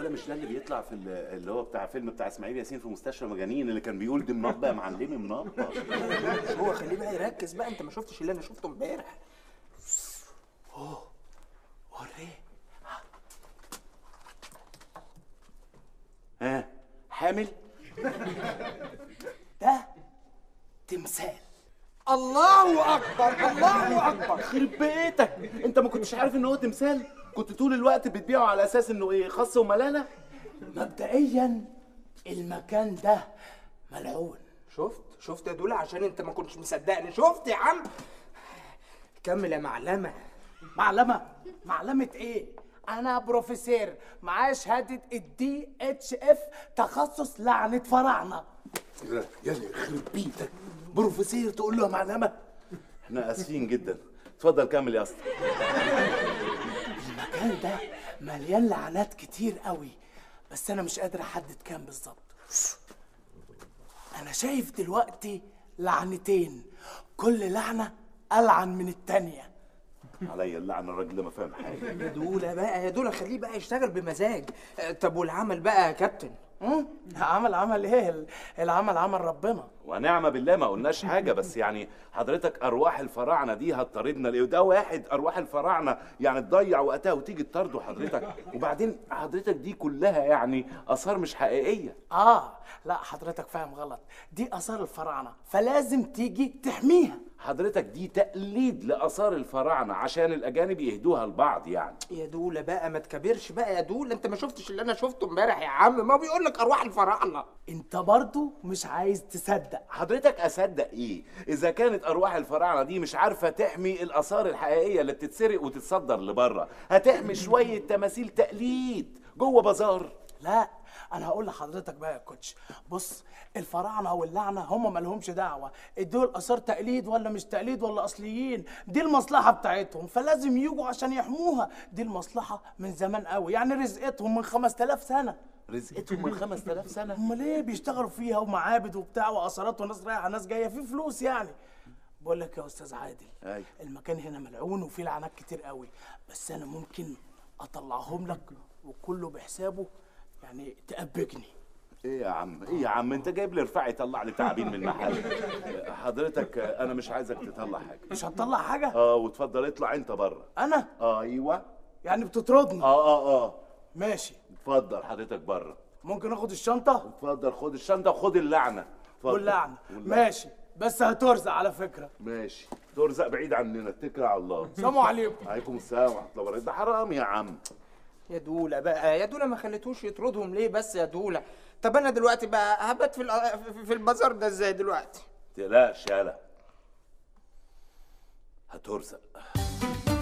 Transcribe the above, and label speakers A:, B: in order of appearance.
A: ولا مش ده اللي بيطلع في ال- اللي هو بتاع فيلم بتاع اسماعيل ياسين في مستشفى مجانين اللي كان بيقول دي منبه يا معلمي منبه
B: مش هو خليه بقى يركز بقى انت ما شفتش اللي انا شفته امبارح
A: وريه ها حامل
B: ده تمثال الله اكبر الله اكبر
A: يخرب بيتك انت ما كنتش عارف ان هو تمثال كنت طول الوقت بتبيعه على اساس انه ايه خص وملانه
B: مبدئيا المكان ده ملعون شفت شفت يا دولا عشان انت ما كنتش مصدقني شفت يا عم كمل يا معلمه
C: معلمة معلمة ايه؟ أنا بروفيسور معايا شهادة الدي اتش اف تخصص لعنة فراعنة
A: يلا يخرب بيتك بروفيسور تقول له يا معلمه احنا اسفين جدا اتفضل كمل يا اسطى
C: المكان ده مليان لعنات كتير قوي بس أنا مش قادر أحدد كام بالظبط أنا شايف دلوقتي لعنتين كل لعنة ألعن من التانية
A: عليا اللعنه الراجل ده ما فاهم حاجه
B: يا دولا بقى يا دولا خليه بقى يشتغل بمزاج آه، طب والعمل بقى يا كابتن
C: مم؟ عمل عمل ايه ال- العمل عمل ربنا
A: ونعم بالله ما قلناش حاجه بس يعني حضرتك ارواح الفراعنه دي هتطاردنا ليه وده واحد ارواح الفراعنه يعني تضيع وقتها وتيجي تطارده حضرتك وبعدين حضرتك دي كلها يعني اثار مش حقيقيه
C: اه لا حضرتك فاهم غلط دي اثار الفراعنه فلازم تيجي تحميها
A: حضرتك دي تقليد لاثار الفراعنه عشان الاجانب يهدوها لبعض يعني
B: يا دولا بقى ما تكبرش بقى يا دولا انت ما شفتش اللي انا شفته امبارح يا عم ما بيقول لك ارواح الفراعنه
C: انت برضو مش عايز تصدق
A: حضرتك اصدق ايه اذا كانت ارواح الفراعنه دي مش عارفه تحمي الاثار الحقيقيه اللي بتتسرق وتتصدر لبره هتحمي شويه تماثيل تقليد جوه بازار
C: لا انا هقول لحضرتك بقى يا كوتش بص الفراعنه واللعنه هم مالهمش دعوه دول اثار تقليد ولا مش تقليد ولا اصليين دي المصلحه بتاعتهم فلازم يجوا عشان يحموها دي المصلحه من زمان قوي يعني رزقتهم من 5000 سنه
A: رزقتهم من 5000 سنه
C: امال ايه بيشتغلوا فيها ومعابد وبتاع واثارات وناس رايحه ناس جايه في فلوس يعني بقول لك يا استاذ عادل
A: أيوة.
C: المكان هنا ملعون وفيه لعنات كتير قوي بس انا ممكن اطلعهم لك وكله بحسابه يعني تأبجني
A: ايه يا عم ايه يا عم انت جايب لي رفاعي يطلع لي تعابين من محل حضرتك انا مش عايزك تطلع حاجه
C: مش هتطلع حاجه
A: اه وتفضل اطلع انت بره
C: انا
A: ايوه
C: يعني بتطردني
A: اه اه اه
C: ماشي
A: اتفضل حضرتك بره
C: ممكن اخد الشنطه
A: اتفضل خد الشنطه وخد اللعنه اتفضل.
C: واللعنه
A: واللعنة.
C: ماشي بس هترزق على فكره
A: ماشي ترزق بعيد عننا اتكل على الله
C: سلام عليكم
A: عليكم السلام ورحمه الله وبركاته ده حرام يا عم
B: يا دولا بقى يا دولا ما خليتوش يطردهم ليه بس يا دولا طب انا دلوقتي بقى هبات في الأ- في- في البازار ده ازاي دلوقتي
A: تقلقش يالا هترزق